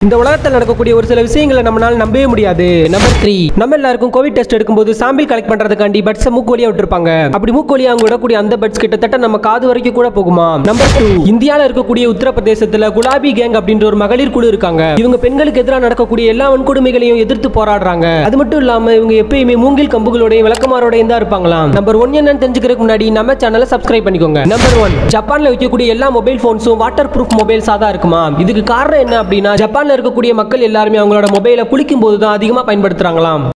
இந்த உலகத்தில் நடக்கக்கூடிய ஒரு சில விஷயங்களை நம்மளால நம்பவே முடியாது நம்பர் த்ரீ நம்ம எல்லாருக்கும் கோவிட் டெஸ்ட் எடுக்கும்போது சாம்பிள் கலெக்ட் பண்றதுக்காண்டி பட்ஸ் மூக்கு வழியா விட்டுருப்பாங்க அப்படி மூக்கு வழியா அவங்க விடக்கூடிய அந்த பட்ஸ் கிட்டத்தட்ட நம்ம காது வரைக்கும் கூட போகுமா நம்பர் டூ இந்தியால இருக்கக்கூடிய உத்தரப்பிரதேசத்துல குலாபி கேங் அப்படின்ற ஒரு மகளிர் குழு இருக்காங்க இவங்க பெண்களுக்கு எதிராக நடக்கக்கூடிய எல்லா வன்கொடுமைகளையும் எதிர்த்து போராடுறாங்க அது மட்டும் இல்லாம இவங்க எப்பயுமே மூங்கில் கம்புகளோடையும் விளக்கமாரோடையும் தான் இருப்பாங்களாம் நம்பர் ஒன் என்னன்னு தெரிஞ்சுக்கிறதுக்கு முன்னாடி நம்ம சேனலை சப்ஸ்கிரைப் பண்ணிக்கோங்க நம்பர் ஒன் ஜப்பான்ல வைக்கக்கூடிய எல்லா மொபைல் போன்ஸும் வாட்டர் ப்ரூஃப் மொபைல்ஸா தான் இருக்குமா இதுக்கு காரணம் என்ன அப்படின்னா ஜப்பான்ல இருக்கக்கூடிய மக்கள் எல்லாருமே அவங்களோட மொபைலை குளிக்கும் போது தான் அதிகமா பயன்படுத்துறாங்களாம்